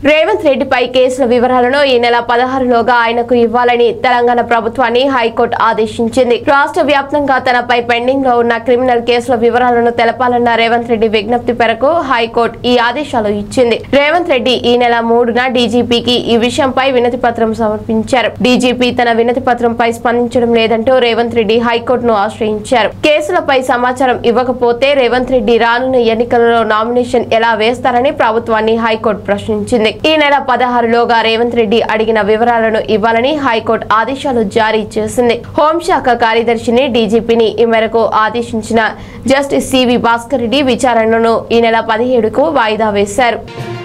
రేవంత్ రెడ్డిపై కేసుల వివరాలను ఈ నెల పదహారులోగా ఆయనకు ఇవ్వాలని తెలంగాణ ప్రభుత్వాన్ని హైకోర్టు ఆదేశించింది రాష్ట్ర వ్యాప్తంగా తనపై పెండింగ్ లో ఉన్న క్రిమినల్ కేసుల వివరాలను తెలపాలన్న రేవంత్ రెడ్డి విజ్ఞప్తి మేరకు హైకోర్టు ఈ ఆదేశాలు ఇచ్చింది రేవంత్ రెడ్డి ఈ నెల మూడున డీజీపీకి ఈ విషయంపై వినతి పత్రం సమర్పించారు డీజీపీ తన వినతి పత్రంపై స్పందించడం లేదంటూ రేవంత్ రెడ్డి హైకోర్టును ఆశ్రయించారు కేసులపై సమాచారం ఇవ్వకపోతే రేవంత్ రెడ్డి రానున్న ఎన్నికలలో నామినేషన్ ఎలా వేస్తారని ప్రభుత్వాన్ని హైకోర్టు ప్రశ్నించింది ఈ నెల పదహారులోగా రేవంత్ రెడ్డి అడిగిన వివరాలను ఇవ్వాలని హైకోర్టు ఆదేశాలు జారీ చేసింది హోంశాఖ కార్యదర్శిని డీజీపీని ఈ మేరకు ఆదేశించిన జస్టిస్ సివి భాస్కర్ రెడ్డి విచారణను ఈ నెల పదిహేడుకు వాయిదా వేశారు